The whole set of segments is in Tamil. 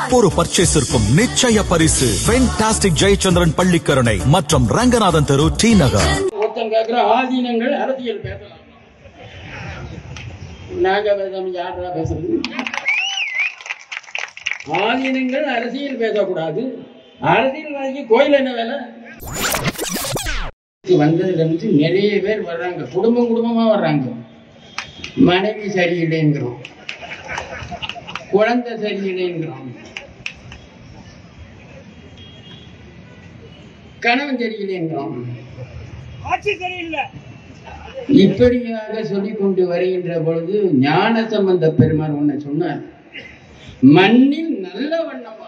ஒவ்வொரு பர்ச்சேஸிற்கும் நிச்சய பரிசு ஃபென்டாஸ்டிக் ஜெயச்சந்திரன் பள்ளிக்கரணை மற்றும் ரங்கநாதன் தெரு டி நகர் ஒருத்தன் கேட்கிற ஆதீனங்கள் அரசியல் பேசலாம் நாகவேதம் யாரா பேசுறது ஆதீனங்கள் அரசியல் பேசக்கூடாது அரசியல்வாதிக்கு கோயில் என்ன வேலை வந்ததுல இருந்து நிறைய பேர் வர்றாங்க குடும்பம் குடும்பமா வர்றாங்க மனைவி சரியில்லைங்கிறோம் குழந்தை சரியில்லைங்கிறோம் கணவன் சரியில்லைங்கிறோம் இப்படியாக சொல்லிக் கொண்டு வருகின்ற பொழுது ஞான சம்பந்த பெருமான் ஒண்ணு சொன்னார் மண்ணில் நல்ல வண்ணமா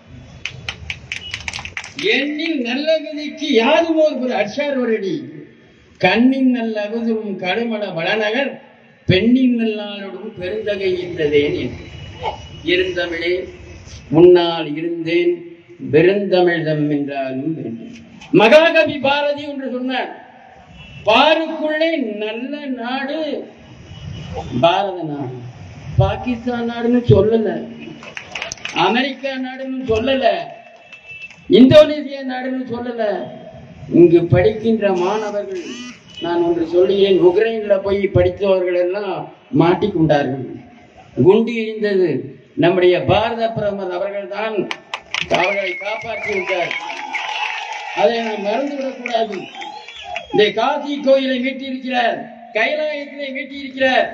எண்ணில் நல்ல விதைக்கு யாரும் ஒரு அச்சார் ஒரடி கண்ணின் நல்ல அகுதும் கடுமல வளநகர் பெண்ணின் நல்லாளோடும் பெருந்தகை என்றதேன் என்று இருந்தமிழே முன்னால் இருந்தேன் பெருந்தமிழ்தம் என்றாலும் வேண்டும் மகாகவி பாரதி என்று சொன்னார் பாருக்குள்ளே நல்ல நாடு பாரத நாடு பாகிஸ்தான் நாடுன்னு சொல்லல அமெரிக்கா நாடுன்னு சொல்லல இந்தோனேசியா நாடுன்னு சொல்லல இங்கு படிக்கின்ற மாணவர்கள் நான் ஒன்று சொல்லுகிறேன் உக்ரைன்ல போய் படித்தவர்கள் எல்லாம் மாட்டிக்கொண்டார்கள் குண்டு எரிந்தது நம்முடைய பாரத பிரதமர் அவர்கள் தான் அவர்களை காப்பாற்றி விட்டார் அதை நாம் மறந்துவிடக் கூடாது இந்த காசி கோயிலை மீட்டியிருக்கிறார் கைலாயத்திலே மீட்டியிருக்கிறார்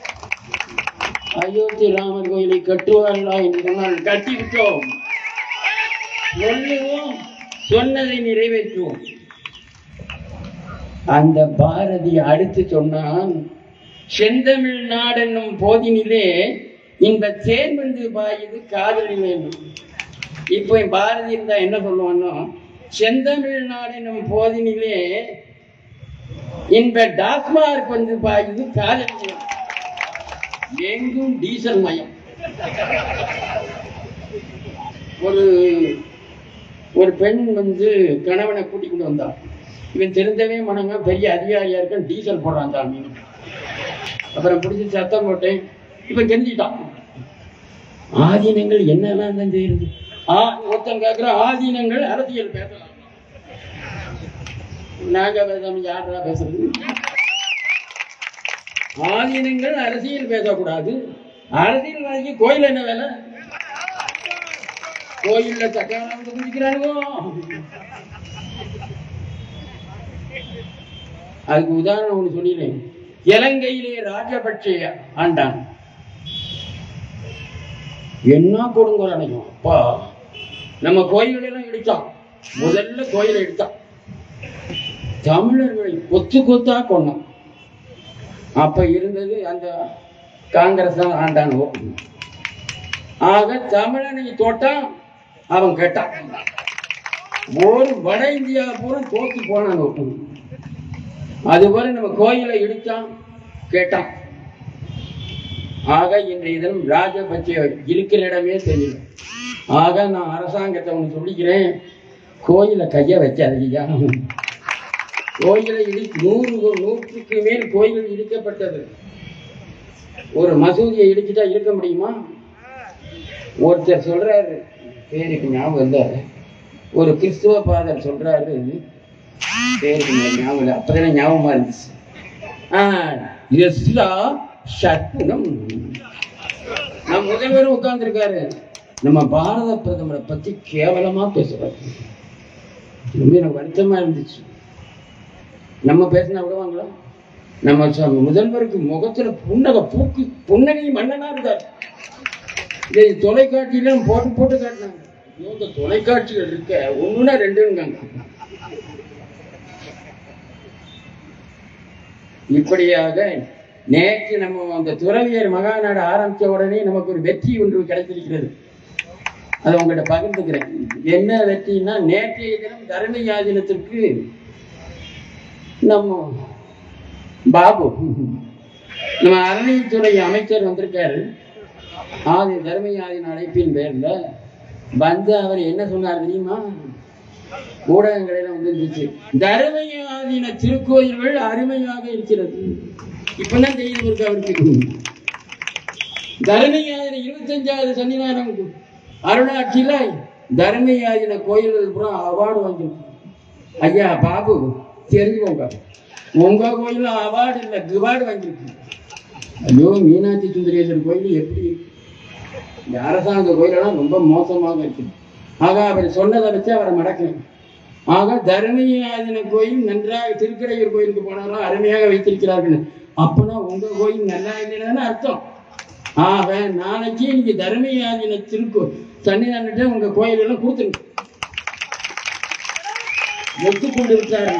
அயோத்தி ராமர் கோயிலை கட்டுவார்களா என்று சொன்னால் கட்டிவிட்டோம் சொல்லுவோம் சொன்னதை நிறைவேற்றுவோம் அந்த பாரதி அடுத்து சொன்னான் செந்தமிழ் நாடென்னும் போதினிலே இந்த தேன் வந்து பாயுது காதலில் வேண்டும் இப்போ பாரதி இருந்தா என்ன சொல்லுவானோ செந்தமிழ் நாடென்னும் போதினிலே இந்த டாஸ்மார்க் வந்து பாயுது காதலில் எங்கும் டீசல் மயம் ஒரு ஒரு பெண் வந்து கணவனை கூட்டிக் கொண்டு வந்தா இவன் தெரிந்தவே மனங்க பெரிய அதிகாரியா இருக்கான் டீசல் போடுறான் சாமி அப்புறம் பிடிச்சி சத்தம் போட்டேன் இவன் கெஞ்சிட்டான் ஆதீனங்கள் என்னெல்லாம் தான் செய்யுது ஆ ஒருத்தன் கேட்கிற ஆதீனங்கள் அரசியல் பேசலாம் நாகவேதம் யாரா பேசுறது ஆதீனங்கள் அரசியல் பேசக்கூடாது அரசியல்வாதிக்கு கோயில் என்ன வேலை கோயில்ல தக்காளம் குதிக்கிறானுவோ அதுக்கு உதாரணம் ஒண்ணு சொல்லிடுறேன் இலங்கையிலே ராஜபக்ஷே ஆண்டான் என்ன கொடுங்குறானையும் அப்பா நம்ம கோயிலெல்லாம் இடித்தான் முதல்ல கோயிலை எடுத்தான் தமிழர்களை கொத்து கொத்தா கொண்டான் அப்ப இருந்தது அந்த காங்கிரஸ் தான் ஆண்டான் ஆக தமிழனை தொட்டான் அவன் கேட்டான் ஒரு வட இந்தியா பூரா தோத்து போனான் அதுபோல நம்ம கோயிலை இடித்தான் கேட்டான் ஆக இன்றைய தினம் ராஜபக்சே இருக்கிற இடமே தெரியல ஆக நான் அரசாங்கத்தை ஒன்று சொல்லிக்கிறேன் கோயிலை கைய வைக்காதீங்க கோயிலை இடி நூறு நூற்றுக்கு மேல் கோயில்கள் இடிக்கப்பட்டது ஒரு மசூதியை இடிச்சுட்டா இருக்க முடியுமா ஒருத்தர் சொல்றாரு பேருக்கு ஞாபகம் இல்ல ஒரு கிறிஸ்துவ பாதர் சொல்றாரு பேருக்கு எனக்கு ஞாபகம் இல்லை அப்பதானே ஞாபகமா இருந்துச்சு ஆஹ் எஸ்லா சத்னம் நம்ம முதல்வரும் உட்கார்ந்துருக்காரு நம்ம பாரத பிரதமரை பத்தி கேவலமா பேசுறாரு ரொம்ப எனக்கு வருத்தமா இருந்துச்சு நம்ம பேசினா விடுவாங்களா நம்ம ச- முதல்வருக்கு முகத்துல புன்னகை பூக்கு புன்னகை மன்னனா இருந்தார் இதை தொலைக்காட்சியில போட்டு போட்டு காட்டினாங்க ஐயோ, இந்த தொலைக்காட்சிகள் இருக்க ஒண்ணுனா ரெண்டுங்காங்க இப்படியாக நேற்று நம்ம அந்த துறவியர் மகாநாடு ஆரம்பிச்ச உடனே நமக்கு ஒரு வெற்றி ஒன்று கிடைத்திருக்கிறது அதை உங்கள்கிட்ட பகிர்ந்துக்கிறேன் என்ன வெற்றின்னா நேற்றைய தினம் தர்ம தினத்திற்கு நம்ம பாபு நம்ம அறநிலைத்துறை அமைச்சர் வந்திருக்காரு ஆதி தர்மயாதின் அழைப்பின் பேர்ல வந்து அவர் என்ன சொன்னார் தெரியுமா ஊடகங்களில வந்துருந்துச்சு தர்மயாதின திருக்கோயில்கள் அருமையாக இருக்கிறது இப்பதான் செய்தி இருக்கு அவருக்கு தர்மயாதின இருபத்தஞ்சாவது சன்னிதானம் அருளாட்சியில தர்மயாயின கோயில்கள் பூரா அவார்டு வாங்கியிருக்கு ஐயா பாபு தெரிஞ்சுக்கோங்க உங்க கோயில அவார்டு இல்லை கிவார்டு வாங்கியிருக்கு ஐயோ மீனாட்சி சுந்தரேஸ்வரர் கோயில் எப்படி இருக்கு இந்த அரசாங்க கோயிலெல்லாம் ரொம்ப மோசமாக இருக்கு ஆக அவர் சொன்னதை வச்சு அவரை மடக்கிறேன் ஆக தர்மயாதின கோயில் நன்றாக திருக்கடையூர் கோயிலுக்கு போனாலும் அருமையாக வைத்திருக்கிறார்கள் அப்பனா உங்க கோயில் நல்லா இல்லைன்னு அர்த்தம் ஆக நாளைக்கு நீங்க தர்மயாதின திருக்கோ தண்ணிட்டு உங்க கோயில் எல்லாம் கொடுத்துருங்க ஒத்துக்கொண்டு விட்டார்கள்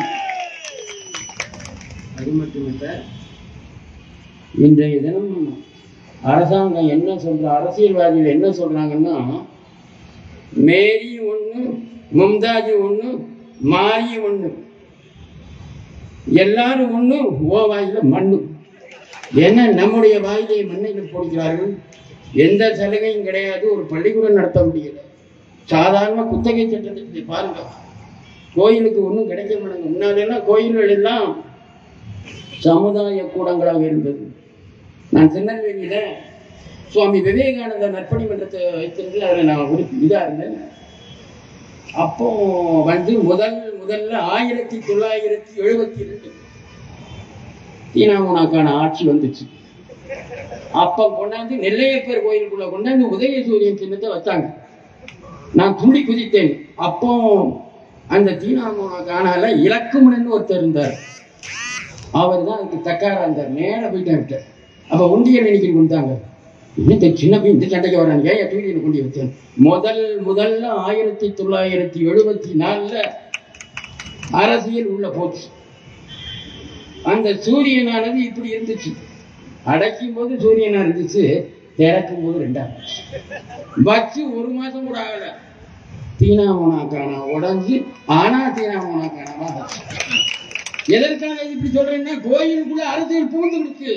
அது மட்டுமல்ல இன்றைய தினம் அரசாங்கம் என்ன சொல்ற அரசியல்வாதிகள் என்ன சொல்றாங்கன்னா மேரி ஒண்ணு மும்தாஜ் ஒண்ணு மாரி ஒண்ணு எல்லாரும் ஒண்ணு ஓ வாயில மண்ணு ஏன்னா நம்முடைய வாயிலை மண்ணில் போடுகிறார்கள் எந்த சலுகையும் கிடையாது ஒரு பள்ளிக்கூடம் நடத்த முடியல சாதாரண குத்தகை சட்டத்தை பாருங்க கோயிலுக்கு ஒன்றும் கிடைக்க மாட்டாங்க முன்னாடியெல்லாம் கோயில்கள் எல்லாம் சமுதாய கூடங்களாக இருந்தது நான் திருநெல்வேலியில சுவாமி விவேகானந்த நற்பணி மன்றத்தை வைத்திருந்து அதில் நான் ஒரு இதாக இருந்தேன் அப்போ வந்து முதல் முதல்ல ஆயிரத்தி தொள்ளாயிரத்தி எழுபத்தி ரெண்டு தீனாமுனாக்கான ஆட்சி வந்துச்சு அப்ப கொண்டாந்து நெல்லையப்பர் கோயிலுக்குள்ள கொண்டாந்து உதயசூரியன் சின்னத்தை வச்சாங்க நான் துள்ளி குதித்தேன் அப்போ அந்த தீனாமுனா காணால இலக்குமணன் ஒருத்தர் இருந்தார் அவர் தான் அதுக்கு தக்காரா இருந்தார் மேல போயிட்டேன் விட்டார் அப்ப உண்டியல் எண்ணிக்கை கொடுத்தாங்க இன்னும் சின்ன பையன் இந்த சண்டைக்கு வராங்க ஏன் தூக்கிட்டு கொண்டு வச்சேன் முதல் முதல்ல ஆயிரத்தி தொள்ளாயிரத்தி எழுபத்தி நாலுல அரசியல் உள்ள போச்சு அந்த சூரியனானது இப்படி இருந்துச்சு அடைக்கும் போது சூரியனா இருந்துச்சு திறக்கும் போது ரெண்டாம் வச்சு ஒரு மாசம் கூட ஆகல தீனாமோனாக்கான உடஞ்சு ஆனா தீனாமோனாக்கானவா ஆச்சு. எதற்காக இப்படி சொல்றேன்னா கோயிலுக்குள்ள அரசியல் பூந்துடுச்சு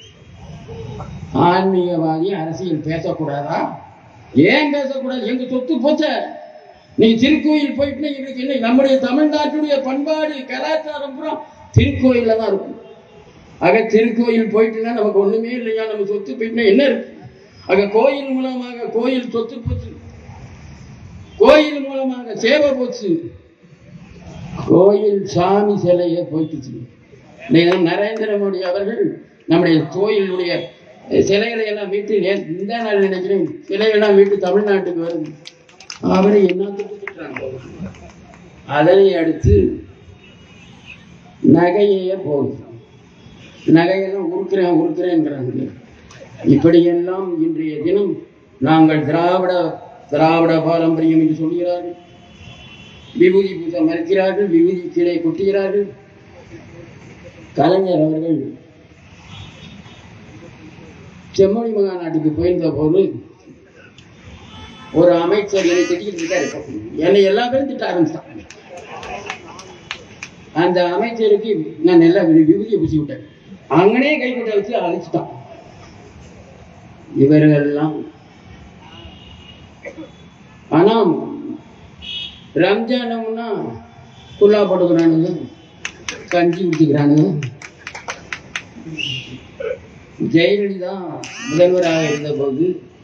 ஆன்மீகவாதி அரசியல் பேசக்கூடாதா ஏன் பேசக்கூடாது எங்க சொத்து போச்ச நீ திருக்கோயில் போயிட்டுனா எங்களுக்கு என்ன நம்முடைய தமிழ்நாட்டுடைய பண்பாடு கலாச்சாரம் பூரா திருக்கோயில்ல தான் இருக்கும் ஆக திருக்கோயில் போயிட்டுனா நமக்கு ஒண்ணுமே இல்லையா நம்ம சொத்து போயிட்டுனா என்ன இருக்கு ஆக கோயில் மூலமாக கோயில் சொத்து போச்சு கோயில் மூலமாக சேவை போச்சு கோயில் சாமி சிலையை போயிட்டுச்சு இன்னைக்கு தான் நரேந்திர மோடி அவர்கள் நம்முடைய கோயிலுடைய சிலைகளை எல்லாம் மீட்டு நே- இந்த நாள் நினைக்கிறேன் சிலையெல்லாம் மீட்டு தமிழ்நாட்டுக்கு வருது அவரை என்ன திட்டுறாங்க அதனை அடுத்து நகையே போகுது நகையெல்லாம் உருக்குறேன் உருக்குறேங்கிறாங்க இப்படியெல்லாம் இன்றைய தினம் நாங்கள் திராவிட திராவிட பாரம்பரியம் என்று சொல்கிறார்கள் விபூதி பூசை மறுக்கிறார்கள் விபூதி கீழே கொட்டுகிறார்கள் கலைஞர் அவர்கள் செம்மொழி மகாநாட்டுக்கு போயிருந்த போது ஒரு அமைச்சர் என்னை திட்டிக்கிட்டு இருக்காரு என்னை எல்லா பேரும் திட்ட ஆரம்பிச்சான் அந்த அமைச்சருக்கு நான் நல்லா வி- விபூதியை பூசி விட்டேன் அங்கனே கைப்பட்ட வச்சு அழைச்சிட்டான் இவர்களெல்லாம் ஆனா ரம்ஜானம்னா குல்லா போட்டுக்கிறானுங்க கஞ்சி குடிக்கிறானுங்க ஜெயலலிதா முதல்வராக இருந்தபோது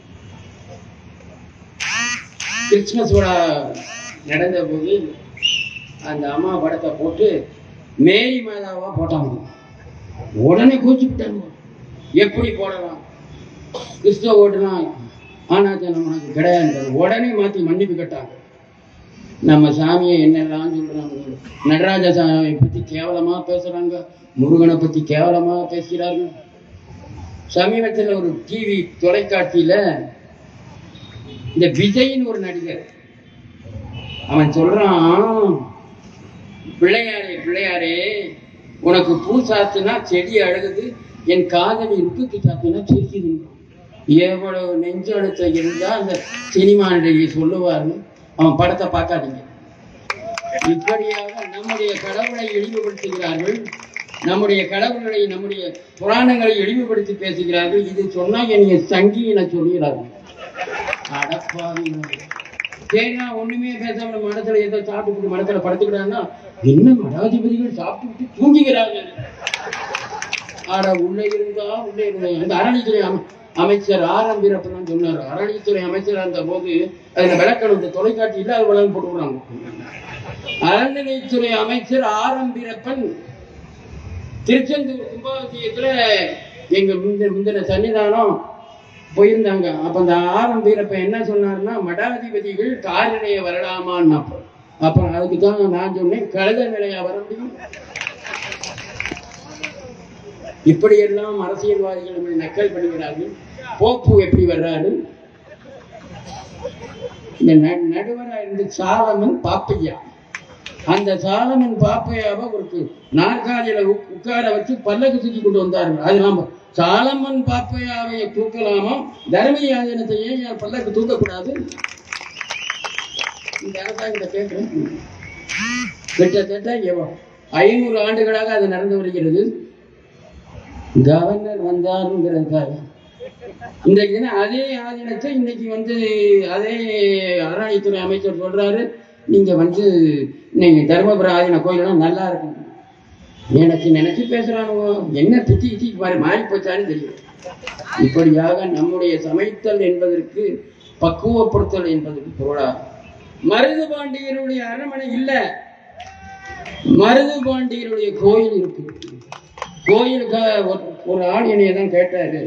கிறிஸ்துமஸ் விழா நடந்த போது அந்த அம்மா படத்தை போட்டு மேரி மாதாவா போட்டாங்க உடனே கூச்சி விட்டாங்க எப்படி போடலாம் கிறிஸ்துவ ஓட்டுலாம் ஆனாச்சனம் உனக்கு கிடையாது உடனே மாத்தி மன்னிப்பு கேட்டாங்க நம்ம சாமியை என்னெல்லாம் சொல்றாங்க நடராஜ சாமியை பத்தி கேவலமா பேசுறாங்க முருகனை பத்தி கேவலமா பேசுகிறார்கள் சமீபத்தில் ஒரு டிவி தொலைக்காட்சியில இந்த விஜய்னு ஒரு நடிகர் அவன் சொல்றான் பிள்ளையாரே பிள்ளையாரே உனக்கு பூ சாத்துனா செடி அழகுது என் காதலி ருக்குக்கு சாத்துனா சிரிக்குது எவ்வளவு நெஞ்செழுத்த இருந்தா அந்த சினிமா நடிகை சொல்லுவார்னு அவன் படத்தை பார்க்காதீங்க இப்படியாக நம்முடைய கடவுளை இழிவுபடுத்துகிறார்கள் நம்முடைய கடவுள்களை நம்முடைய புராணங்களை இழிவுபடுத்தி பேசுகிறார்கள் இது சொன்னா என்னைய சங்கி என சொல்கிறார்கள் அடப்பாவிங்களா. சரிண்ணா ஒண்ணுமே பேசாம மடத்துல ஏதோ சாப்பிட்டு மடத்துல படுத்துக்கிறாங்கன்னா என்ன மடாதிபதிகள் சாப்பிட்டு தூங்குகிறார்கள் ஆட உள்ளே இருந்தா உள்ளே இருந்தா அந்த அரணித்துறை அம- அமைச்சர் ஆர் எம் வீரப்பன் சொன்னார் அறநிலைத்துறை அமைச்சர் இருந்த போது அதுல விளக்கணும் இந்த தொலைக்காட்சி இல்ல அது விளக்கம் போட்டுக்கிறாங்க அறநிலைத்துறை அமைச்சர் ஆர் எம் வீரப்பன் திருச்செந்தூர் கும்பாபிஷேகத்துல எங்க முந்தின முந்தின சன்னிதானம் போயிருந்தாங்க அப்ப அந்த ஆரம் வீரப்பன் என்ன சொன்னாருன்னா மடாதிபதிகள் காரினைய வரலாமான்னு அப்ப அப்ப அதுக்கு தான் நான் சொன்னேன் கழுத நிலையா வர முடியும் இப்படியெல்லாம் அரசியல்வாதிகள் நம்மை நக்கல் பண்ணுகிறார்கள் போப்பு எப்படி வர்றாரு இந்த ந- நடுவரா இருந்து சாலமன் பாப்பையா அந்த சாலமன் பாப்பையாவை ஒரு நாற்காலியில உக்- உட்கார வச்சு பல்லக்கு தூக்கி கொண்டு வந்தார்கள் அது நாம சாலமன் பாப்பையாவை தூக்கலாமா தர்மயாதனத்தை ஏன் என் பல்லக்கு தூக்கக்கூடாது இந்த அரசாங்கத்தை கேட்கிறேன் கிட்டத்தட்ட எவ்வ- ஐநூறு ஆண்டுகளாக அது நடந்து வருகிறது கவர்னர் வந்தாருங்கிறதுக்காக இன்றைக்கு தினம் அதே ஆதீனத்தை இன்னைக்கு வந்து அதே அறநிலைத்துறை அமைச்சர் சொல்றாரு நீங்க வந்து நீங்க தர்மபுர ஆதீன கோயிலெல்லாம் நல்லா இருக்கும் நினைச்சு நினைச்சு பேசுறானுங்க என்ன பிச்சு பிச்சு மாறி மாறி போச்சான்னு தெரியும் இப்படியாக நம்முடைய சமைத்தல் என்பதற்கு பக்குவப்படுத்தல் என்பதற்கு பொருளா மருது பாண்டியருடைய அரண்மனை இல்ல மருது பாண்டியருடைய கோயில் இருக்கு கோயிலுக்கு ஒரு- ஒரு ஆள் என்னைய தான் கேட்டாரு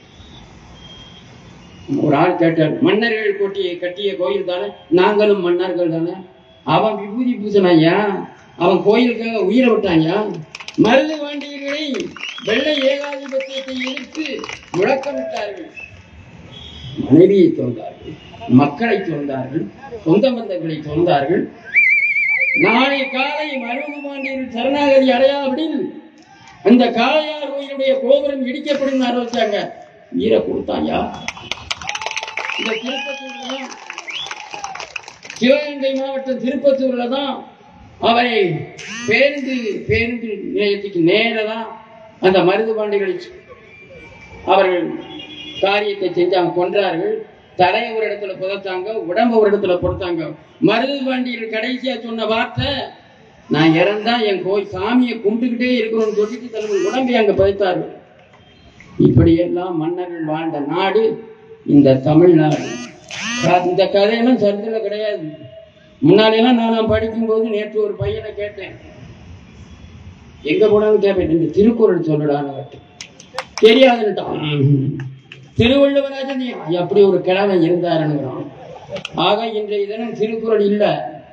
ஒரு ஆள் கேட்டார் மன்னர்கள் கொட்டிய கட்டிய கோயில் தானே நாங்களும் மன்னர்கள் தானே அவன் விபூதி பூசினாயா அவன் கோயிலுக்காக உயிரை விட்டாயா மருது பாண்டியர்களை வெள்ளை ஏகாதிபத்தியத்தை எதிர்த்து முழக்கமிட்டார்கள் மனைவியை துறந்தார்கள் மக்களை துறந்தார்கள் சொந்த பந்தங்களை துறந்தார்கள் நாளை காலை மருது பாண்டியர்கள் சரணாகதி அடையாவிடில் அந்த காளையார் கோயிலுடைய கோபுரம் இடிக்கப்படும் ஆரம்பிச்சாங்க வீர கொடுத்தாயா இந்த திருப்பத்தூர்ல தான் சிவகங்கை மாவட்டம் திருப்பத்தூர்ல தான் அவரை பேருந்து பேருந்து நிலையத்துக்கு நேரதான் அந்த மருது பாண்டிகளை அவர்கள் காரியத்தை செஞ்சாங்க கொன்றார்கள் தலையை ஒரு இடத்துல புதைச்சாங்க உடம்ப ஒரு இடத்துல புதைச்சாங்க மருது பாண்டியர்கள் கடைசியா சொன்ன வார்த்தை நான் இறந்தா என் கோயில் சாமியை கும்பிட்டுக்கிட்டே இருக்கணும்னு சொல்லிட்டு தன்னுடைய உடம்பை அங்க புதைத்தார்கள் இப்படியெல்லாம் மன்னர்கள் வாழ்ந்த நாடு இந்த தமிழ்நாடு க- இந்த கதையெல்லாம் சரித்திரம் கிடையாது முன்னாடியெல்லாம் நான் படிக்கும்போது நேற்று ஒரு பையனை கேட்டேன் எங்க போனாலும் கேட்பேன் இந்த திருக்குறள் சொல்லுடான்னு கேட்டேன் தெரியாதுன்னுட்டான் திருவள்ளுவராஜன் அப்படி ஒரு கிழமை இருந்தாருங்கிறான் ஆக இன்றைய தினம் திருக்குறள் இல்ல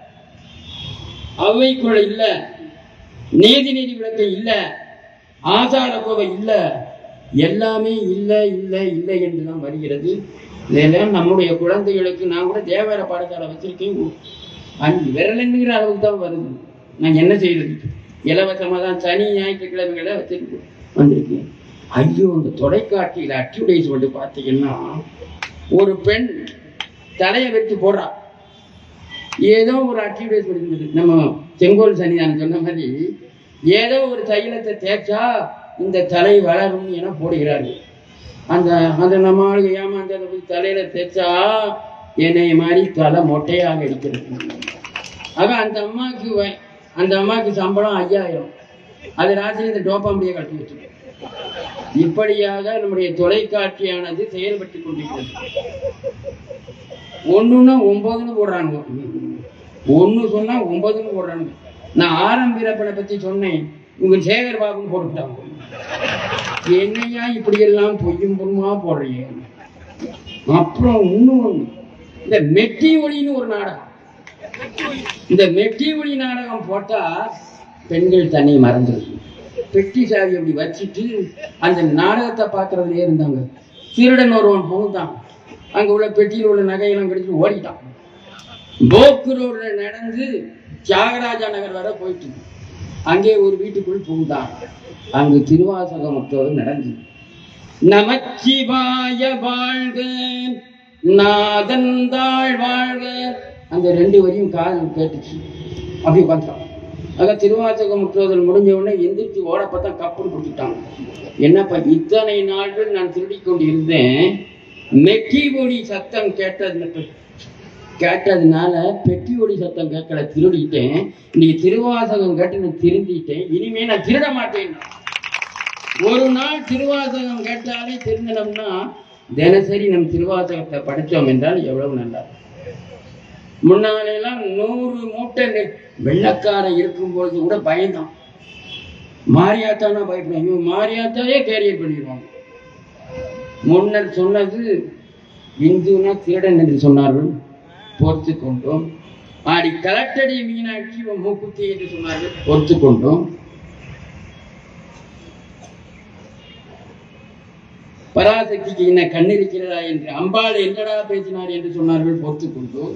அவை குரல் இல்ல நீதி நீதி விளக்கை இல்ல ஆசார கோவை இல்ல எல்லாமே இல்ல இல்ல இல்லை என்று தான் வருகிறது இதெல்லாம் நம்முடைய குழந்தைகளுக்கு நான் கூட தேவார பாடசாலை வச்சிருக்கேன் அஞ்சு விரலுங்கிற அளவுக்கு தான் வருது நான் என்ன செய்யறது இலவசமாக தான் சனி ஞாயிற்றுக்கிழமைகளை வச்சிருக்கேன் வந்திருக்கேன் ஐயோ இந்த தொலைக்காட்சியில் அட்வர்டைஸ்மெண்ட் பார்த்தீங்கன்னா ஒரு பெண் தலையை வச்சு போடுறா ஏதோ ஒரு அட்வர்டைஸ்மெண்ட் இருந்தது நம்ம செங்கோல் சன்னிதானம் சொன்ன மாதிரி ஏதோ ஒரு தைலத்தை தேய்ச்சா இந்த தலை வளரும் என போடுகிறார்கள் அந்த அந்த நம்ம ஆளுங்க ஏமாந்து அதை போய் தலையில தேய்ச்சா என்னை மாதிரி தலை மொட்டையாக இருக்கிறது ஆக அந்த அம்மாவுக்கு வ- அந்த அம்மாவுக்கு சம்பளம் ஐயாயிரம் அது ராத்திரி இந்த டோப்பாம்படியை கட்டி வச்சிருக்கேன் இப்படியாக நம்முடைய தொலைக்காட்சியானது செயல்பட்டு கொண்டிருக்கிறது ஒண்ணுன்னா ஒன்பதுன்னு போடுறானுங்க ஒண்ணு சொன்னா ஒன்பதுன்னு போடுறானுங்க நான் ஆரம் வீரப்பனை பத்தி சொன்னேன் இவங்க சேகர் பாபுன்னு போட்டுட்டாங்க என்னையா இப்படி எல்லாம் பொய்யும் பொருமா போடுறீங்க அப்புறம் இன்னும் ஒண்ணு. இந்த மெட்டி ஒளின்னு ஒரு நாடகம் இந்த மெட்டி ஒளி நாடகம் போட்டா பெண்கள் தன்னை மறந்துருக்கு பெட்டி சாவி அப்படி வச்சுட்டு அந்த நாடகத்தை பார்க்கறதுலயே இருந்தாங்க திருடன் ஒருவன் புகுந்தான் அங்க உள்ள பெட்டியில் உள்ள நகையெல்லாம் கிடைச்சு ஓடிட்டான் போக்கு ரோட்ல நடந்து தியாகராஜா நகர் வரை போயிட்டு அங்கே ஒரு வீட்டுக்குள் புகுந்தான் அங்கு திருவாசகம் முற்றோடு நடந்தது நமச்சிவாய வாழ்க நாதந்தாள் வாழ்க அந்த ரெண்டு வரியும் காதல் கேட்டுச்சு அப்படி உட்காந்துட்டான் ஆக திருவாசகம் முற்றுவதல் முடிஞ்ச உடனே எந்திரிச்சு ஓட பார்த்தா கப்புன்னு கொடுத்துட்டாங்க என்னப்பா இத்தனை நாட்கள் நான் திருடி கொண்டு இருந்தேன் மெட்டி ஒளி சத்தம் கேட்டது கேட்டதுனால பெட்டி ஒளி சத்தம் கேட்கல திருடிட்டேன் இன்னைக்கு திருவாசகம் கேட்டு நான் திருந்திட்டேன் இனிமே நான் திருட மாட்டேன் ஒரு நாள் திருவாசகம் கேட்டாலே திருந்தனம்னா தினசரி நம் திருவாசகத்தை படித்தோம் என்றால் எவ்வளவு நல்லா இருக்கும். முன்னாலெல்லாம் நூறு மூட்டை நெ- வெள்ளக்காரன் இருக்கும்பொழுது கூட பயந்தான் மாரியாத்தானா பயப்படும் இவன் மாரியாத்தாவே கேரியர் பண்ணிடுவாங்க முன்னர் சொன்னது இந்துனா திருடன் என்று சொன்னார்கள் பொறுத்து கொண்டோம் ஆடி கலட்டடி மீனாட்சி இவன் மூக்குத்தி என்று சொன்னார்கள் பொறுத்து கொண்டோம் பராசக்திக்கு என்ன கண் இருக்கிறதா என்று அம்பாள் என்னடா பேசினார் என்று சொன்னார்கள் பொறுத்து கொண்டோம்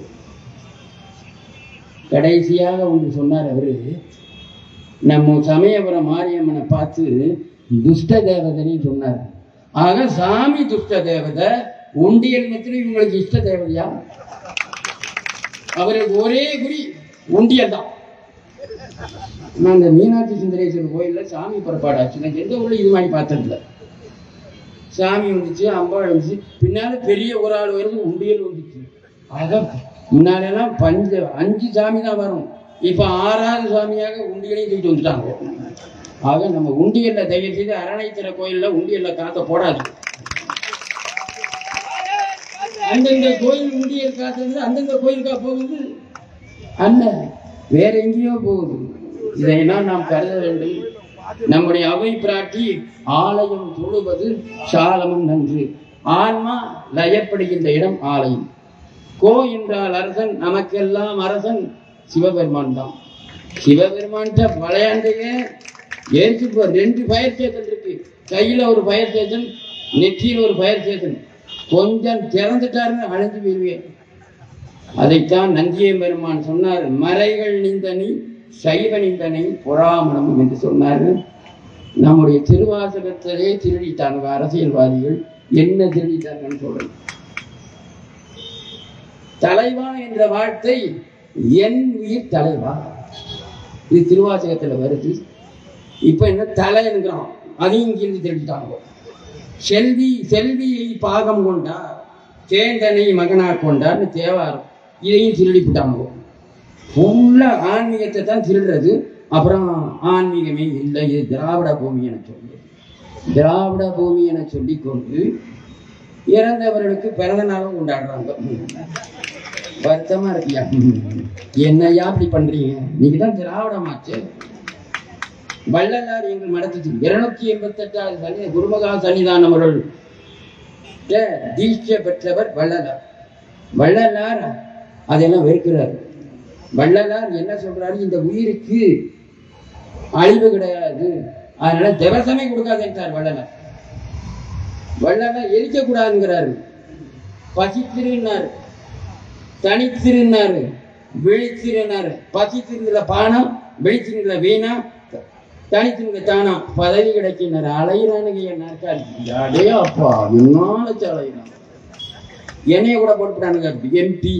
கடைசியாக ஒன்று சொன்னார் அவரு நம்ம சமயபுரம் மாரியம்மனை பார்த்து துஷ்ட தேவதைன்னு சொன்னார் ஆக சாமி துஷ்ட தேவதை உண்டியல் மத்திரம் இவங்களுக்கு இஷ்ட தேவதையா அவருக்கு ஒரே குறி உண்டியல் தான் நான் இந்த மீனாட்சி சுந்தரேஸ்வரர் கோயில்ல சாமி புறப்பாடு ஆச்சு நான் எந்த ஊர்ல இது மாதிரி பார்த்ததில்ல சாமி வந்துச்சு அம்பாள் வந்துச்சு பின்னால பெரிய ஒரு ஆள் வருது உண்டியல் வந்துச்சு ஆக முன்னாலெல்லாம் பஞ்ச அஞ்சு சாமி தான் வரும் இப்ப ஆறாவது சாமியாக உண்டியலையும் தூக்கிட்டு வந்துட்டாங்க ஆக நம்ம உண்டியல்ல தயவு செய்து அரணைத்திர கோயில்ல உண்டியல்ல காத்த போடாது அந்தந்த கோயில் உண்டியல் காத்துறது அந்தந்த கோயிலுக்கா போகுது அல்ல வேற எங்கேயோ போகுது இதையெல்லாம் நாம் கருத வேண்டும் நம்முடைய அவை பிராட்டி ஆலயம் தொழுவது சாலமும் நன்று ஆன்மா லயப்படுகின்ற இடம் ஆலயம் கோ என்றால் அரசன் நமக்கெல்லாம் அரசன் சிவபெருமான் தான் சிவபெருமான்கிட்ட விளையாண்டையே ஏற்று போ ரெண்டு ஃபயர் ஸ்டேஷன் இருக்கு கையில ஒரு ஃபயர் ஸ்டேஷன் நெற்றியில் ஒரு ஃபயர் ஸ்டேஷன் கொஞ்சம் திறந்துட்டாருன்னு அழிஞ்சு போயிருவேன் அதைத்தான் நந்திய பெருமான் சொன்னார் மறைகள் நிந்தனி சைவ நிந்தனை புறாமணம் என்று சொன்னார்கள் நம்முடைய திருவாசகத்திலே திருடிட்டாங்க அரசியல்வாதிகள் என்ன திருடிட்டாங்கன்னு சொல்றேன் தலைவா என்ற வார்த்தை என் உயிர் தலைவா இது திருவாசகத்துல வருது இப்ப என்ன தலை என்கிறோம் அதையும் இங்கிருந்து திருடிட்டாங்க செல்வி செல்வியை பாகம் கொண்டார் சேந்தனை மகனாக கொண்டார்னு தேவாரம் இதையும் திருடிவிட்டாங்க ஃபுல்லா ஆன்மீகத்தை தான் திருடுறது அப்புறம் ஆன்மீகமே இல்லை இது திராவிட பூமி என சொல்லி திராவிட பூமி என சொல்லிக்கொண்டு இறந்தவர்களுக்கு பிறந்த நாளும் கொண்டாடுறாங்க வருத்தமா இருக்கியா என்னையா அப்படி பண்றீங்க நீங்க தான் திராவிடமாச்சு வள்ளலார் எங்கள் மடத்துக்கு இருநூத்தி எண்பத்தி எட்டாவது சனி குருமகா சன்னிதானம் அவர்கள் தீட்சை பெற்றவர் வள்ளலார் வள்ளலார் அதெல்லாம் வெறுக்கிறார் வள்ளலார் என்ன சொல்றாரு இந்த உயிருக்கு அழிவு கிடையாது அதனால திவசமே கொடுக்காதுன்றார் வள்ளலார் வள்ளலார் எரிக்க கூடாதுங்கிறாரு பசித்திருன்னாரு தனித்திருந்தாரு விழித்திருந்தாரு பசித்திருந்தல பானம் விழித்திருந்தல வீணா தனித்திருந்த தானா பதவி கிடைக்கின்றார் அலையிறானுங்க என் நாற்காலி அடே அப்பா என்னாலும் அலையிறான் என்னைய கூட போட்டுட்டானுங்க எம்பி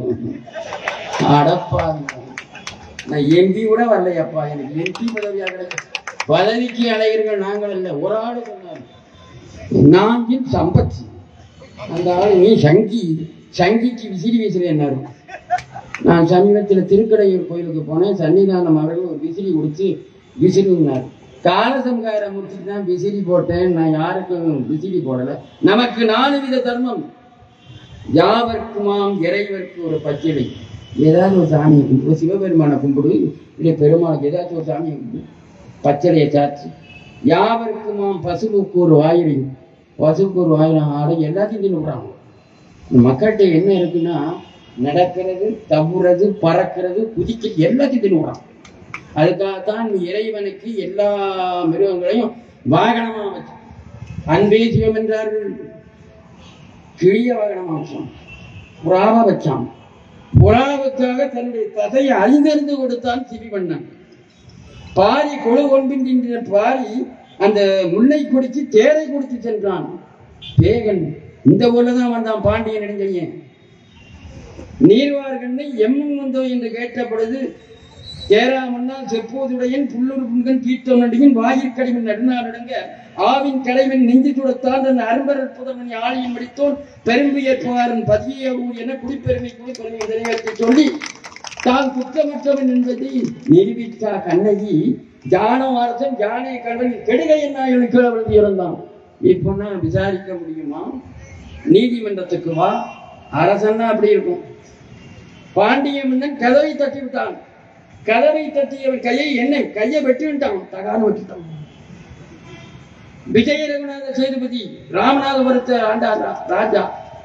அடப்பா நான் எம்பி கூட வரலையப்பா எனக்கு எம்பி பதவியா கிடைக்கும் பதவிக்கு அலைகிறீர்கள் நாங்கள் இல்லை ஒரு ஆளு சொன்னார் நாஞ்சில் சம்பத் அந்த ஆளு நீ சங்கி சங்கிக்கு விசிறி வீசுறேன்னாரு நான் சமீபத்தில் திருக்கடையூர் கோயிலுக்கு போனேன் சன்னிதானம் அவர்கள் ஒரு விசிறி கொடுத்து விசிறினார் காலசம்காரம் முடிச்சுட்டு தான் விசிறி போட்டேன் நான் யாருக்கும் விசிறி போடலை நமக்கு நாலு வித தர்மம் யாவர்க்குமாம் இறைவர்க்கு ஒரு பச்சிலை ஏதாவது ஒரு சாமியை கும்பிடு சிவபெருமானை கும்பிடு இல்லை பெருமாளுக்கு ஏதாச்சும் ஒரு சாமியை கும்பிடு பச்சளையை சாச்சு யாவர்க்குமாம் பசுவுக்கு ஒரு வாயிலை பசுவுக்கு ஒரு வாயிலை ஆடை எல்லாத்தையும் தின்னு விடுறாங்க இந்த மக்கள்கிட்ட என்ன இருக்குன்னா நடக்கிறது தவுறது பறக்கிறது குதிக்க எல்லாத்தையும் தின்னு விடுறாங்க அதுக்காகத்தான் இறைவனுக்கு எல்லா மிருகங்களையும் வாகனமா வச்சு அன்பே சிவம் என்றார்கள் கிளிய வாகனமா வச்சான் புறாவை வச்சான் புறாவுக்காக தன்னுடைய தசையை அழிந்தறிந்து கொடுத்தான் சிவி பண்ணான் பாரி கொழு கொன்பின்ற பாரி அந்த முல்லை குடிச்சு தேரை குடிச்சு சென்றான் பேகன் இந்த ஊர்ல தான் வந்தான் பாண்டிய நெடுஞ்செழியன் நீர்வார்கண்ணை எம்மும் வந்தோ என்று கேட்ட பொழுது தேராமன்னால் செப்போதுடையன் புல்லூர் புண்கன் கீர்த்தனடியின் வாயிற்கடிவின் நடுநாடங்க ஆவின் கடைவன் நெஞ்சு துடத்தான் தன் அரும்பரல் புதவன் ஆழியின் முடித்தோன் பெரும்புயற்புகாரன் பதிய ஊர் என குடிப்பெருமை குடிப்பெருமை நிறைவேற்றி சொல்லி தான் குற்றமற்றவன் என்பதை நிரூபித்தா கண்ணகி ஜானம் அரசன் ஜானே கல்வன் கெடுகை என்ன கீழே விழுந்து இறந்தான் இப்போ நான் விசாரிக்க முடியுமா நீதிமன்றத்துக்கு வா அரசன்னா அப்படி இருக்கும் பாண்டிய மன்னன் கதவை தட்டி விட்டான் கதவை தட்டியவன் கையை என்ன கையை வெட்டி விட்டான் தகான்னு வெட்டிட்டான் விஜய ரகுநாத சேதுபதி ராமநாதபுரத்தை ஆண்டார் ரா- ராஜா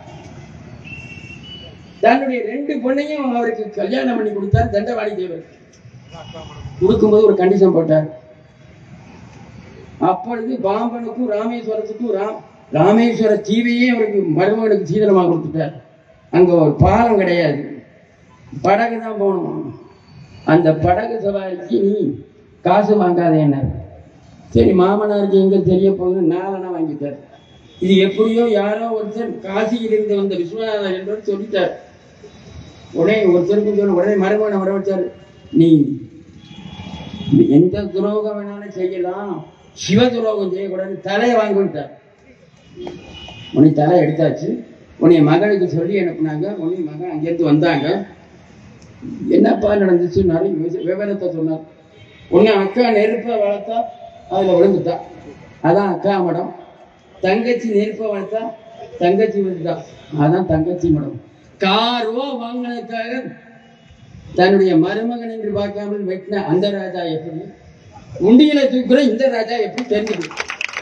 தன்னுடைய ரெண்டு பொண்ணையும் அவருக்கு கல்யாணம் பண்ணி கொடுத்தார் தண்டவாணி தேவர் கொடுக்கும்போது ஒரு கண்டிஷன் போட்டார் அப்பொழுது பாம்பனுக்கும் ராமேஸ்வரத்துக்கும் ராம் ராமேஸ்வர தீவையே அவருக்கு மருமகனுக்கு சீதனமாக கொடுத்துட்டார் அங்க ஒரு பாலம் கிடையாது படகு தான் போகணும் அந்த படகு சவாரிக்கு நீ காசு வாங்காத என்ன சரி மாமனாருக்கு எங்க தெரிய போகுது நான் வேணா வாங்கிட்டார் இது எப்படியோ யாரோ ஒருத்தர் காசியில் இருந்து வந்த விஸ்வநாதர் என்றவர் சொல்லிட்டார் உடனே ஒருத்தருக்கு சொல்ல உடனே மருமகனை வர வச்சார் நீ நீ எந்த துரோகம் வேணாலும் செய்யலாம் சிவ துரோகம் செய்யக்கூடாது தலையை வாங்கி விட்டார் உன்னை தலை எடுத்தாச்சு உன்னை மகனுக்கு சொல்லி அனுப்புனாங்க உன்னை மகன் அங்கேருந்து வந்தாங்க என்னப்பா நடந்துச்சு நிறைய விவ- விவரத்தை சொன்னார் உன்னை அக்கா நெருப்பை வளர்த்தா அதுல விழுந்துட்டா அதான் அக்கா மடம் தங்கச்சி நெருப்பை வளர்த்தா தங்கச்சி விழுந்துட்டா அதான் தங்கச்சி மடம் காரோ வாங்கினதுக்காக தன்னுடைய மருமகன் என்று பார்க்காமல் வெட்டின அந்த ராஜா எப்படி உண்டியில தூக்குற இந்த ராஜா எப்படி தெரிஞ்சது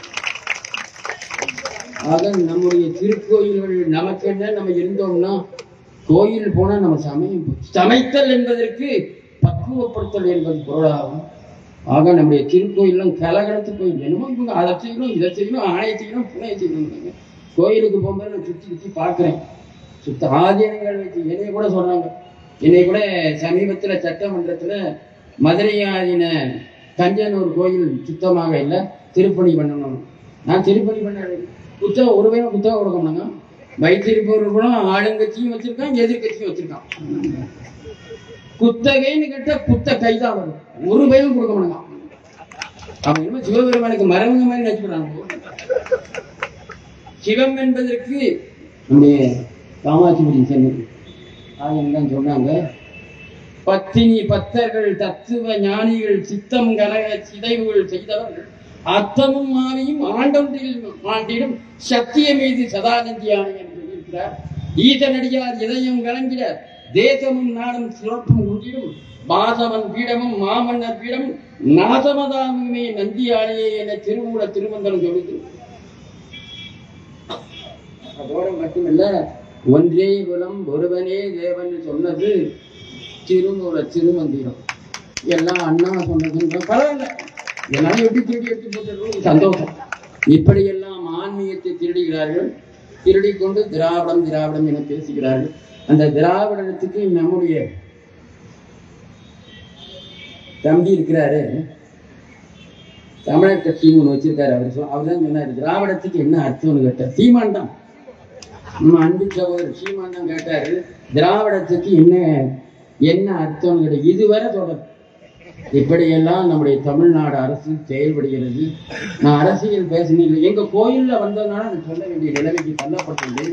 ஆக நம்முடைய திருக்கோயில்கள் நமக்கு என்ன நம்ம இருந்தோம்னா கோயில் போனா நம்ம சமயம் போச்சு. சமைத்தல் என்பதற்கு பக்குவப்படுத்தல் என்பது பொருளாகும் ஆக நம்முடைய திருக்கோயிலும் கலகலத்து கோயில் என்னமோ இவங்க அதை செய்யணும் இதை செய்யணும் ஆணையை செய்யணும் புனையை செய்யணும் கோயிலுக்கு போகும்போது நான் சுற்றி சுற்றி பார்க்குறேன் சுத்த ஆதீனங்கள் வச்சு என்னைய கூட சொல்றாங்க என்னை கூட சமீபத்துல சட்டமன்றத்துல மதுரை ஆதீன தஞ்சாவூர் கோயில் சுத்தமாக இல்லை திருப்பணி பண்ணணும் நான் திருப்பணி பண்ண புத்தகம் ஒரு வேணும் புத்தகம் கொடுக்கணுங்க வைத்திருப்பவர் கூட ஆளுங்கட்சியும் வச்சிருக்கான் எதிர்கட்சியும் வச்சிருக்கான் குத்தகைன்னு கேட்டா குத்த கைதான் வரும் ஒரு பயம் கொடுக்க மாட்டாங்க அவன் என்ன சிவபெருமானுக்கு மரபுங்க மாதிரி நினைச்சுக்கிறாங்க சிவம் என்பதற்கு நம்முடைய காமாட்சிபுரி சென்னை ஆகியம் தான் சொன்னாங்க பத்தினி பத்தர்கள் தத்துவ ஞானிகள் சித்தம் கலக சிதைவுகள் செய்தவர்கள் அத்தமும் ஆவியும் ஆண்டொன்றில் ஆண்டிடும் சத்திய மீது சதானந்தியான என்று இருக்கிறார் ஈசனடியார் இதயம் கலங்கிட தேசமும் நாடும் சிறப்பும் உண்டிடும் மாதவன் பீடமும் மாமன்னர் பீடமும் நாசமதாமுமே நந்தியாளியே என திருமூல திருமந்திரம் சொல்லுது அதோடு மட்டுமல்ல ஒன்றே குலம் ஒருவனே தேவன் சொன்னது திருமூல திருமந்திரம் எல்லாம் அண்ணா சொன்னதுன்ற பரவாயில்ல எல்லாம் எப்படி திருடி எடுத்து போட்டுருக்கோம் சந்தோஷம் இப்படியெல்லாம் ஆன்மீகத்தை திருடுகிறார்கள் திருடிக் கொண்டு திராவிடம் திராவிடம் என பேசுகிறார்கள் அந்த திராவிடத்துக்கு நம்முடைய தம்பி இருக்கிறாரு தமிழர் கட்சின்னு ஒன்று வச்சிருக்காரு அவர் சொ- அவர் தான் சொன்னார் திராவிடத்துக்கு என்ன அர்த்தம்னு கேட்டார் சீமான் தான் நம்ம அன்பு சகோதரர் சீமான் தான் கேட்டாரு திராவிடத்துக்கு என்ன என்ன அர்த்தம்னு கேட்டார் இதுவரை தொடர் இப்படியெல்லாம் நம்முடைய தமிழ்நாடு அரசு செயல்படுகிறது நான் அரசியல் பேசினேன் இல்லை எங்க கோயில்ல வந்ததுனால நான் சொல்ல வேண்டிய நிலைமைக்கு தள்ளப்பட்டுள்ளேன்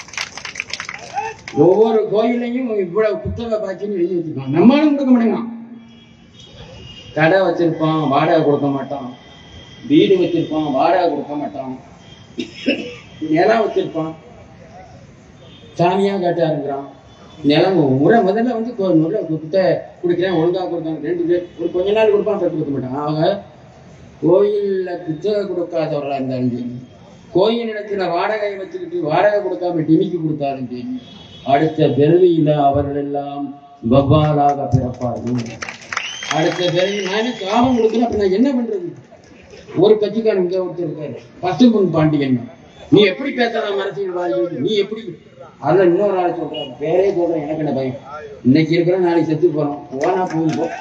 ஒவ்வொரு கோயிலையும் இவ்வளவு புத்தக பாக்கின்னு எழுதி வச்சிருக்காங்க நம்மளும் கொடுக்க மாட்டேங்கான் கடை வச்சிருப்பான் வாடகை கொடுக்க மாட்டான் வீடு வச்சிருப்பான் வாடகை கொடுக்க மாட்டான் நிலம் வச்சிருப்பான் சாமியா கேட்டாருங்கிறான் நிலம் முறை முதல்ல வந்து கொ- முதல்ல குத்த குடிக்கிறேன் ஒழுங்கா கொடுத்தாங்க ரெண்டு பேர் ஒரு கொஞ்ச நாள் கொடுப்பான் அப்புறம் கொடுக்க மாட்டாங்க அவங்க கோயில்ல புத்தகம் கொடுக்காதவர்களா இருந்தாலும் சரி கோயில் இடத்துல வாடகை வச்சுக்கிட்டு வாடகை கொடுக்காம டிமிக்கு கொடுத்தாலும் சரி அடுத்த பிறவியில அவர்கள் எல்லாம் வவ்வாலாக பிறப்பார்கள் அடுத்த பிறவி நானே காமம் கொடுக்குறேன் அப்ப நான் என்ன பண்றது ஒரு கட்சிக்காரன் இங்க ஒருத்தர் இருக்காரு பசும்பொன் பாண்டியன் நீ எப்படி பேசலாம் அரசியல்வாதி நீ எப்படி அதுல இன்னொரு ஆள் சொல்றாரு பேரே சொல்றேன் எனக்கு என்ன பயம் இன்னைக்கு இருக்கிறோம் நாளைக்கு செத்து போறோம் போனா போகும் போ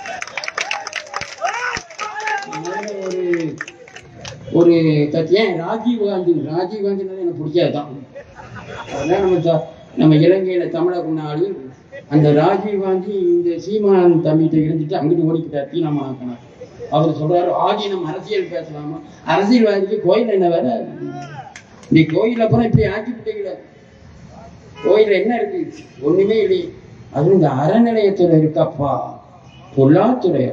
அதனால ஒரு ஒரு கட்சி ஏன் ராஜீவ் காந்தி ராஜீவ் காந்தினால எனக்கு பிடிக்காதுதான் அதான் நம்ம ச- நம்ம இலங்கையில தமிழகுனாலு அந்த ராஜீவ் காந்தி இந்த சீமான் தம்பிகிட்ட இருந்துட்டு அங்கிட்டு ஓடிக்கிட்டார் தீனமாக்கினார் அவர் சொல்றாரு ஆகி நம்ம அரசியல் பேசலாமா அரசியல்வாதிக்கு கோயில் என்ன வேற நீ கோயில் அப்புறம் இப்படி ஆக்கிவிட்டீங்களே கோயில்ல என்ன இருக்கு ஒண்ணுமே இல்லை அது இந்த அறநிலையத்துல இருக்கப்பா பொல்லாத்துறை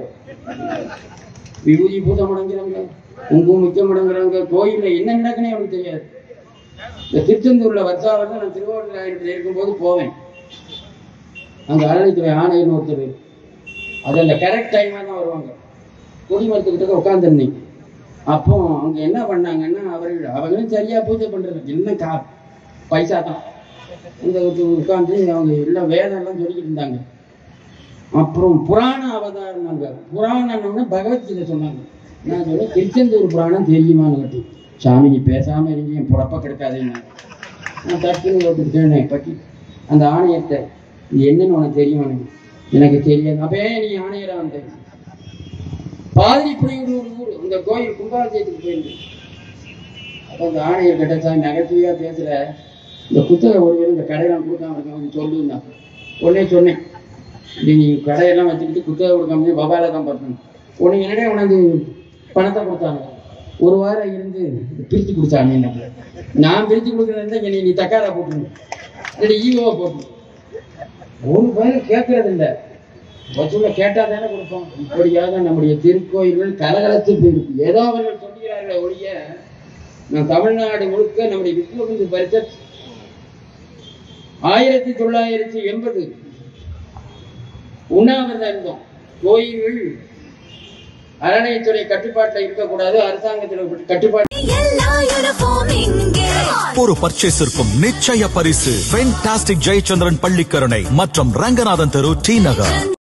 விபூதி பூதம் அடங்குறாங்க குங்குமம் மிச்சம் அடங்குறாங்க கோயில்ல என்ன நடக்குன்னே அவனுக்கு தெரியாது இந்த திருச்செந்தூர்ல வருஷா வருஷம் நான் திருவாரூர் ஆயிரத்தில் இருக்கும்போது போவேன் அங்க அறநிலைத்துறை ஆணையர்னு ஒருத்தர் அது அந்த கரெக்ட் டைமாக தான் வருவாங்க கொடிமரத்துக்கிட்ட உட்காந்துருந்தேன் அப்போ அவங்க என்ன பண்ணாங்கன்னா அவர்கள் அவங்களும் சரியா பூஜை பண்றது என்ன கா பைசா தான் இந்த உட்காந்து அவங்க எல்லாம் வேதம் எல்லாம் சொல்லிக்கிட்டு இருந்தாங்க அப்புறம் புராண அவதாரம்னாங்க புராணம்னா பகவத்கீதை சொன்னாங்க நான் சொன்னேன் திருச்செந்தூர் புராணம் தெரியுமான்னு கேட்டு சாமி நீ பேசாம இருங்க என் புறப்ப கிடைக்காதுன்னு நான் டக்குன்னு ஒருத்தர் பற்றி அந்த ஆணையத்தை இது என்னன்னு உனக்கு தெரியும் எனக்கு தெரியாது அப்ப ஏன் நீ ஆணையரா வந்த பாதிரிப்புனையூர் ஒரு ஊர் இந்த கோயில் கும்பாபிஷேகத்துக்கு போயிருந்தேன் அப்ப அந்த ஆணையர் கிட்ட சாமி நகைச்சுவையா பேசுற இந்த புத்தக ஒருவர் இந்த கடையெல்லாம் கொடுக்காம இருக்காங்க சொல்லுன்னா உடனே சொன்னேன் இப்படி நீ கடையெல்லாம் வச்சுக்கிட்டு குத்தகை கொடுக்காம பபால தான் பார்த்தேன் உனக்கு என்னடே உனக்கு பணத்தை கொடுத்தாங்க ஒரு வாரம் இருந்து பிரித்து கொடுத்தாங்க என்ன நான் பிரித்து கொடுக்குறதா என்னை நீ தக்காரா போட்டுருங்க இல்லை ஈவோவை போட்டு ஒரு பேரும் கேட்கறது இல்லை வசூல கேட்டா தானே கொடுப்போம் இப்படியாக நம்முடைய திருக்கோயில்கள் கலகலத்து போயிருக்கு ஏதோ அவர்கள் சொல்லுகிறார்களே ஒழிய நான் தமிழ்நாடு முழுக்க நம்முடைய விஸ்வகுந்து பரிஷத் ஆயிரத்தி தொள்ளாயிரத்தி எண்பது உண்ணாவிரதம் இருந்தோம் கோயில்கள் அறநிலையத்துறை கட்டுப்பாட்டில் இருக்கக்கூடாது அரசாங்கத்தில் கட்டுப்பாட்டு எல்லா யூனிஃபார்ம் இங்கே ஒரு பர்ச்சேஸிற்கும் நிச்சய பரிசு ஃபென்டாஸ்டிக் ஜெயச்சந்திரன் பள்ளிக்கரணை மற்றும் ரங்கநாதன் தெரு டி நகர்